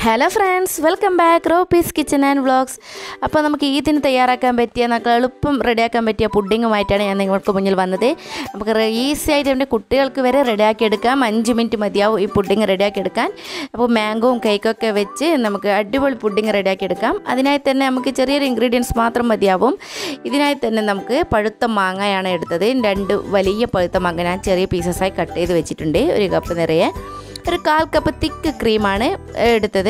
hello friends welcome back റോപ്പീസ് kitchen and vlogs അപ്പോൾ നമുക്ക് ഈദിന് തയ്യാറാക്കാൻ പറ്റിയ നമുക്ക് എളുപ്പം റെഡിയാക്കാൻ പറ്റിയ പുഡിങ്ങുമായിട്ടാണ് ഞാൻ നിങ്ങൾക്ക് മുന്നിൽ വന്നത് നമുക്ക് ഈസി ആയിട്ട് എൻ്റെ കുട്ടികൾക്ക് വരെ റെഡിയാക്കി എടുക്കാം അഞ്ച് മിനിറ്റ് മതിയാവും ഈ പുഡിങ് റെഡിയാക്കി എടുക്കാൻ അപ്പോൾ മാംഗോവും കേക്കൊക്കെ വെച്ച് നമുക്ക് അടിപൊളി പുഡിങ് റെഡിയാക്കി എടുക്കാം അതിനായി തന്നെ നമുക്ക് ചെറിയൊരു ഇൻഗ്രീഡിയൻസ് മാത്രം മതിയാവും ഇതിനായി തന്നെ നമുക്ക് പഴുത്ത മാങ്ങയാണ് എടുത്തത് രണ്ട് വലിയ പഴുത്ത മാങ്ങ ഞാൻ ചെറിയ പീസസായി കട്ട് ചെയ്ത് വെച്ചിട്ടുണ്ട് ഒരു കപ്പ് നിറയെ ഒരു കാൽ കപ്പ് തിക്ക് ക്രീമാണ് എടുത്തത്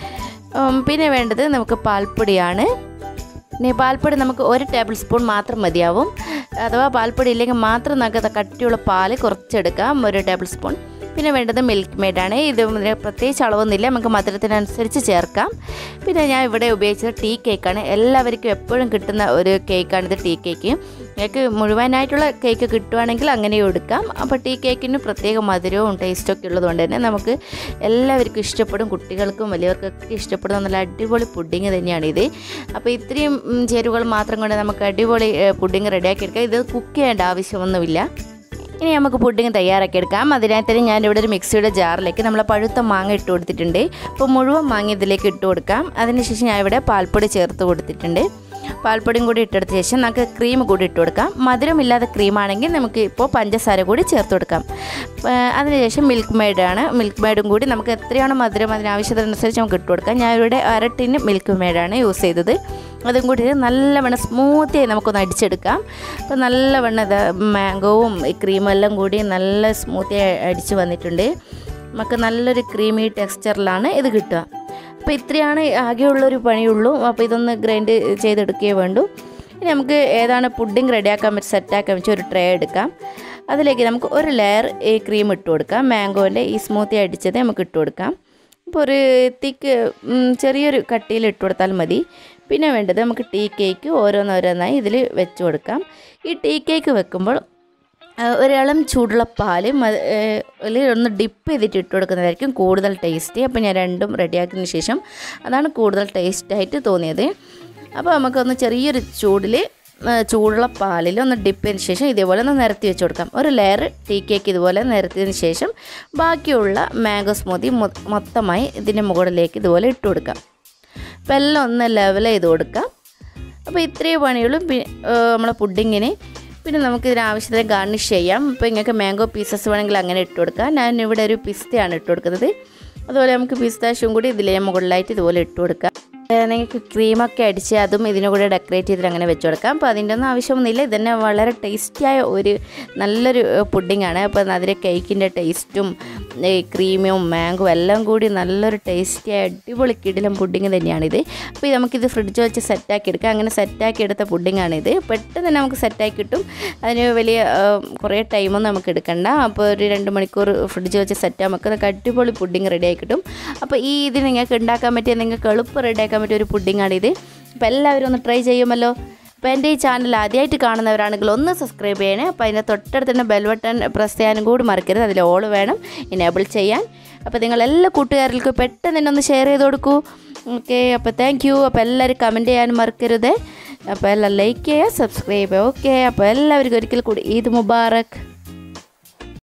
ഉം, പിന്നെ വേണ്ടത് നമുക്ക് പാൽപ്പൊടിയാണ് ഇനി പാൽപ്പൊടി നമുക്ക് ഒരു ടേബിൾ സ്പൂൺ മാത്രം മതിയാവും അഥവാ പാൽപ്പൊടി ഇല്ലെങ്കിൽ മാത്രം നമുക്ക് കട്ടിയുള്ള പാല് കുറച്ചെടുക്കാം ഒരു ടേബിൾ സ്പൂൺ പിന്നെ വേണ്ടത് മിൽക്ക് മെയ്ഡാണ് ഇത് ഇതിന് പ്രത്യേകിച്ച് അളവൊന്നുമില്ല നമുക്ക് മധുരത്തിനനുസരിച്ച് ചേർക്കാം പിന്നെ ഞാൻ ഇവിടെ ഉപയോഗിച്ചത് ടീ കേക്കാണ് എല്ലാവർക്കും എപ്പോഴും കിട്ടുന്ന ഒരു കേക്കാണിത് ടീ കേക്ക് നിങ്ങൾക്ക് മുഴുവനായിട്ടുള്ള കേക്ക് കിട്ടുവാണെങ്കിൽ അങ്ങനെയും എടുക്കാം അപ്പോൾ ടീ കേക്കിന് പ്രത്യേക മധുരവും ടേസ്റ്റും ഒക്കെ ഉള്ളതുകൊണ്ട് തന്നെ നമുക്ക് എല്ലാവർക്കും ഇഷ്ടപ്പെടും കുട്ടികൾക്കും വലിയവർക്കൊക്കെ ഇഷ്ടപ്പെടുന്ന നല്ല അടിപൊളി പുഡിങ് തന്നെയാണ് ഇത് അപ്പോൾ ഇത്രയും ഉം, ചേരുവകൾ മാത്രം കൊണ്ട് നമുക്ക് അടിപൊളി പുഡിങ് റെഡിയാക്കി എടുക്കാം ഇത് കുക്ക് ചെയ്യേണ്ട ആവശ്യമൊന്നുമില്ല ഇനി നമുക്ക് പുഡിങ് തയ്യാറാക്കി എടുക്കാം അതിനായി തന്നെ ഞാനിവിടെ ഒരു മിക്സിയുടെ ജാറിലേക്ക് നമ്മൾ പഴുത്ത മാങ്ങ ഇട്ട് കൊടുത്തിട്ടുണ്ട് അപ്പോൾ മുഴുവൻ മാങ്ങ ഇതിലേക്ക് ഇട്ട് കൊടുക്കാം അതിനുശേഷം ഞാൻ ഇവിടെ പാൽപ്പൊടി ചേർത്ത് കൊടുത്തിട്ടുണ്ട് പാൽപ്പൊടിയും കൂടി ഇട്ടെടുത്ത ശേഷം നമുക്ക് ക്രീം കൂടി ഇട്ട് കൊടുക്കാം മധുരമില്ലാത്ത ക്രീമാണെങ്കിൽ നമുക്ക് ഇപ്പോൾ പഞ്ചസാര കൂടി ചേർത്ത് കൊടുക്കാം ആ, അതിനുശേഷം മിൽക്ക് മെയ്ഡാണ് മിൽക്ക് മെയ്ഡും കൂടി നമുക്ക് എത്രയാണോ മധുരം അതിനാവശ്യത്തിനനുസരിച്ച് നമുക്ക് ഇട്ട് കൊടുക്കാം ഞാൻ ഇവിടെ അര ടിന് മിൽക്ക് മെയ്ഡാണ് യൂസ് ചെയ്തത് അതും കൂടി നല്ലവണ്ണം സ്മൂത്തിയായി നമുക്കൊന്ന് അടിച്ചെടുക്കാം അപ്പോൾ നല്ലവണ്ണം ഇത് മാംഗോവും ഈ ക്രീമും എല്ലാം കൂടി നല്ല സ്മൂത്തിയായി അടിച്ച് വന്നിട്ടുണ്ട് നമുക്ക് നല്ലൊരു ക്രീമി ടെക്സ്ചറിലാണ് ഇത് കിട്ടുക അപ്പോൾ ഇത്രയാണ് ആകെയുള്ളൊരു പണിയുള്ളൂ അപ്പോൾ ഇതൊന്ന് ഗ്രൈൻഡ് ചെയ്തെടുക്കുകയേ വേണ്ടൂ ഇനി നമുക്ക് ഏതാണ് പുഡിങ് റെഡിയാക്കാൻ പറ്റും സെറ്റാക്കാൻ വെച്ചാൽ ഒരു ട്രേ എടുക്കാം അതിലേക്ക് നമുക്ക് ഒരു ലെയർ ഈ ക്രീം ഇട്ട് കൊടുക്കാം മാംഗോൻ്റെ ഈ സ്മൂത്തി അടിച്ചത് നമുക്ക് ഇട്ട് കൊടുക്കാം ഇപ്പോൾ ഒരു തിക്ക് ചെറിയൊരു കട്ടിയിൽ ഇട്ട് കൊടുത്താൽ മതി പിന്നെ വേണ്ടത് നമുക്ക് ടീ കേക്ക് ഓരോന്നോരോന്നായി ഇതിൽ വെച്ച് കൊടുക്കാം ഈ ടീ കേക്ക് വെക്കുമ്പോൾ ആ, ഒരിളം ചൂടുള്ള പാല് മ- ഏ, അതിൽ ഒന്ന് ഡിപ്പ് ചെയ്തിട്ട് ഇട്ട് കൊടുക്കുന്നതായിരിക്കും കൂടുതൽ ടേസ്റ്റി അപ്പോൾ ഞാൻ രണ്ടും റെഡിയാക്കിയതിന് ശേഷം അതാണ് കൂടുതൽ ടേസ്റ്റായിട്ട് തോന്നിയത് അപ്പോൾ നമുക്കൊന്ന് ചെറിയൊരു ചൂടിൽ ചൂടുള്ള പാലിൽ ഒന്ന് ഡിപ്പ് ചെയ്തതിന് ശേഷം ഇതേപോലെ ഒന്ന് നിരത്തി വെച്ച് കൊടുക്കാം ഒരു ലെയർ ടീ കേക്ക് ഇതുപോലെ നിരത്തിയതിന് ശേഷം ബാക്കിയുള്ള മാംഗോ സ്മൂത്തി മൊ- മൊത്തമായി ഇതിൻ്റെ മുകളിലേക്ക് ഇതുപോലെ ഇട്ട് കൊടുക്കാം അപ്പോൾ എല്ലാം ഒന്ന് ലെവൽ ചെയ്ത് കൊടുക്കാം അപ്പോൾ ഇത്രയേ പണിയുള്ളൂ പി- ഏഹ് നമ്മളെ പുഡിങ്ങിന് പിന്നെ നമുക്ക് ഇതിന് ആവശ്യത്തിന് ഗാർണിഷ് ചെയ്യാം ഇപ്പോൾ നിങ്ങൾക്ക് മാംഗോ പീസസ് വേണമെങ്കിൽ അങ്ങനെ ഇട്ട് കൊടുക്കാം ഞാൻ ഇവിടെ ഒരു പിസ്തയാണ് ഇട്ട് കൊടുക്കുന്നത് അതുപോലെ നമുക്ക് പിസ്താഷും കൂടി ഇതിലെ മുകളിലായിട്ട് ഇതുപോലെ ഇട്ട് കൊടുക്കാം ഏഹ് നിങ്ങൾക്ക് ക്രീമൊക്കെ അടിച്ച് അതും ഇതിൻ്റെ കൂടെ ഡെക്കറേറ്റ് ചെയ്തിട്ട് അങ്ങനെ വെച്ച് കൊടുക്കാം അപ്പോൾ അതിൻ്റെ ഒന്നും ആവശ്യമൊന്നുമില്ല ഇതന്നെ വളരെ ടേസ്റ്റിയായ ഒരു നല്ലൊരു പുഡിങ്ങാണ് അപ്പോൾ അതിൻ്റെ കേക്കിൻ്റെ ടേസ്റ്റും ഈ ക്രീമും മാംഗോ എല്ലാം കൂടി നല്ലൊരു ടേസ്റ്റിയായ അടിപൊളി കിടിലം പുഡിങ് തന്നെയാണിത് അപ്പോൾ ഇത് നമുക്കിത് ഫ്രിഡ്ജ് വെച്ച് സെറ്റാക്കി എടുക്കാം അങ്ങനെ സെറ്റാക്കി എടുത്ത പുഡിങ്ങാണിത് പെട്ടെന്ന് തന്നെ നമുക്ക് സെറ്റാക്കി കിട്ടും അതിന് വലിയ ആ, കുറേ ടൈമൊന്നും നമുക്ക് എടുക്കണ്ട അപ്പോൾ ഒരു രണ്ട് മണിക്കൂർ ഫ്രിഡ്ജ് വെച്ച് സെറ്റാകുമ്പോൾ നമുക്ക് അടിപൊളി പുഡിങ് റെഡിയായി കിട്ടും അപ്പോൾ ഈ ഇത് നിങ്ങൾക്ക് ഉണ്ടാക്കാൻ പറ്റിയ നിങ്ങൾക്ക് എളുപ്പം റെഡിയാക്കാൻ പറ്റിയ ഒരു പുഡിങ്ങാണിത് അപ്പോൾ എല്ലാവരും ഒന്ന് ട്രൈ ചെയ്യുമല്ലോ അപ്പോൾ എൻ്റെ ഈ ചാനൽ ആദ്യമായിട്ട് കാണുന്നവരാണെങ്കിൽ ഒന്ന് സബ്സ്ക്രൈബ് ചെയ്യണേ അപ്പോൾ അതിൻ്റെ തൊട്ടടുത്ത് തന്നെ ബെൽ ബട്ടൺ പ്രസ് ചെയ്യാനും കൂടി മറക്കരുത് അതിൽ ഓൾ വേണം എനേബിൾ ചെയ്യാൻ അപ്പോൾ നിങ്ങൾ എല്ലാ കൂട്ടുകാരിൽക്കും പെട്ടെന്ന് തന്നെ ഒന്ന് ഷെയർ ചെയ്ത് കൊടുക്കൂ ഓക്കെ അപ്പോൾ താങ്ക് യു അപ്പോൾ എല്ലാവരും കമൻറ്റ് ചെയ്യാനും മറക്കരുത് അപ്പോൾ എല്ലാം ലൈക്ക് ചെയ്യുക സബ്സ്ക്രൈബ് ചെയ്യുക ഓക്കെ അപ്പോൾ എല്ലാവർക്കും ഒരിക്കൽ കൂടി ഈദ് മുബാറക്